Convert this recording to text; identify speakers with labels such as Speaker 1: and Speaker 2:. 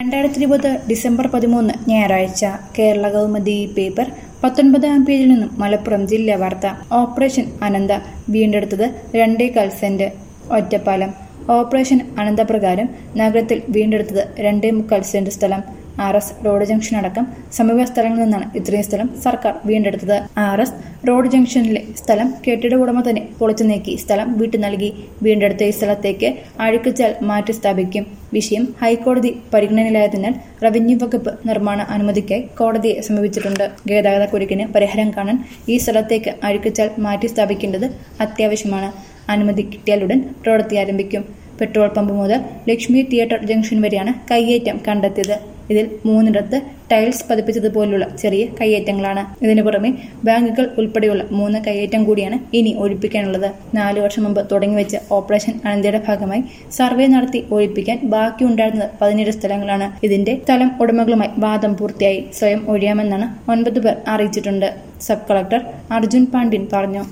Speaker 1: രണ്ടായിരത്തി ഇരുപത് ഡിസംബർ പതിമൂന്ന് ഞായറാഴ്ച കേരള കൗമുദി പേപ്പർ പത്തൊൻപതാം പേജിൽ നിന്നും മലപ്പുറം ജില്ലാ വാർത്ത ഓപ്പറേഷൻ അനന്ത വീണ്ടെടുത്തത് രണ്ടേകാൽ സെന്റ് ഒറ്റപ്പാലം ഓപ്പറേഷൻ അനന്ത പ്രകാരം നഗരത്തിൽ വീണ്ടെടുത്തത് രണ്ടേ മുക്കാൽ സെന്റ് സ്ഥലം ആർ എസ് റോഡ് ജംഗ്ഷൻ അടക്കം സമീപ സ്ഥലങ്ങളിൽ നിന്നാണ് ഇത്രയും സ്ഥലം സർക്കാർ വീണ്ടെടുത്തത് ആർ എസ് റോഡ് ജംഗ്ഷനിലെ സ്ഥലം കെട്ടിട ഉടമ തന്നെ പൊളിച്ചു നീക്കി സ്ഥലം വിട്ടു നൽകി വീണ്ടെടുത്ത ഈ സ്ഥലത്തേക്ക് അഴുക്കുചാൽ മാറ്റി സ്ഥാപിക്കും വിഷയം ഹൈക്കോടതി പരിഗണനയിലായതിനാൽ റവന്യൂ വകുപ്പ് നിർമ്മാണ അനുമതിക്കായി കോടതിയെ സമീപിച്ചിട്ടുണ്ട് ഗതാഗത കുരുക്കിന് പരിഹാരം കാണാൻ ഈ സ്ഥലത്തേക്ക് അഴുക്കുചാൽ മാറ്റി സ്ഥാപിക്കേണ്ടത് അത്യാവശ്യമാണ് അനുമതി കിട്ടിയാലുടൻ പ്രവൃത്തി ആരംഭിക്കും പെട്രോൾ പമ്പ് മുതൽ ലക്ഷ്മി തിയേറ്റർ ജംഗ്ഷൻ വരെയാണ് കയ്യേറ്റം കണ്ടെത്തിയത് ഇതിൽ മൂന്നിടത്ത് ടൈൽസ് പതിപ്പിച്ചതുപോലുള്ള ചെറിയ കയ്യേറ്റങ്ങളാണ് ഇതിനു പുറമെ ബാങ്കുകൾ ഉൾപ്പെടെയുള്ള മൂന്ന് കയ്യേറ്റം കൂടിയാണ് ഇനി ഒഴിപ്പിക്കാനുള്ളത് നാലു വർഷം മുമ്പ് തുടങ്ങിവെച്ച ഓപ്പറേഷൻ അനന്തയുടെ ഭാഗമായി സർവേ നടത്തി ഒഴിപ്പിക്കാൻ ബാക്കിയുണ്ടായിരുന്നത് പതിനേഴ് സ്ഥലങ്ങളാണ് ഇതിന്റെ സ്ഥലം ഉടമകളുമായി വാദം പൂർത്തിയായി സ്വയം ഒഴിയാമെന്നാണ് ഒൻപത് പേർ അറിയിച്ചിട്ടുണ്ട് സബ് കളക്ടർ അർജുൻ പാണ്ഡ്യൻ പറഞ്ഞു